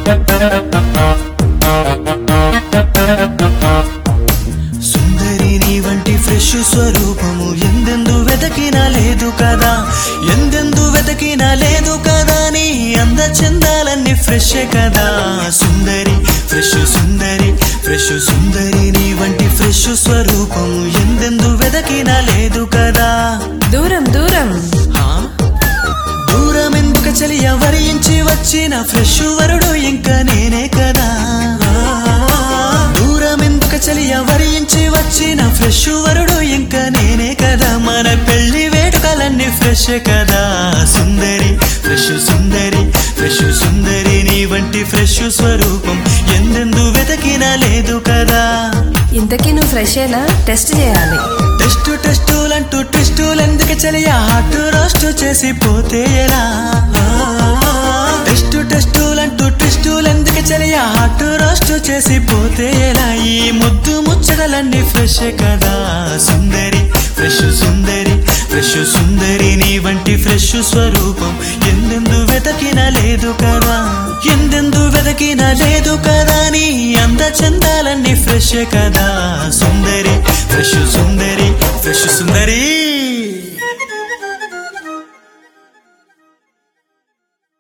సుందరి నీ వంటి ఫ్రెష్ స్వరూపము ఎందెందు వెతకినా లేదు కదా ఎందెందు వెతకినా లేదు కదా నీ అంద చందాలన్నీ ఫ్రెష్ కదా సుందరి ఫ్రెష్ సుందరి ఫ్రెష్ సుందరి నీ వంటి ఫ్రెష్ స్వరూపము ఎందెందు వెతకినా లేదు కదా దూరం దూరం హా? దూరం ఎందుకు చలి ఎవరించి వచ్చిన ఫ్రెష్ వరుడు ఇంకా నేనే కదా దూరం ఎందుకు చలి ఎవరించి వచ్చిన ఫ్రెష్ వరుడు ఇంకా నేనే కదా మన పెళ్లి వేడుకలన్నీ ఫ్రెష్ కదా సుందరి ఫ్రెష్ సుందరి ఫ్రెష్ సుందరి నీ వంటి ఫ్రెష్ స్వరూపం ఎందెందు వెతకినా లేదు కదా ఇంతకీ నువ్వు ఫ్రెషేనా టెస్ట్ చేయాలి టెస్టు టెస్టులంటూ టెస్టులు ఎందుకు చలియా హాట్ రోస్ట్ చేసి పోతే ఎలా టెస్టు టెస్టులంటూ టెస్టులు ఎందుకు చలియా హాట్ రోస్ట్ చేసి పోతే ఎలా ఈ ముద్దు ముచ్చటలన్నీ ఫ్రెష్ కదా సుందరి ఫ్రెష్ సుందరి ఫ్రెష్ సుందరి నీ వంటి ఫ్రెష్ స్వరూపం ఎందెందు వెతకినా లేదు కదా ఎందెందు వెతకినా లేదు కదా నీ అంద చందాలన్నీ ఫ్రెష్ కదా సుందరి ఫ్రెష్ సుందరి ఫ్రెష్ సుందరి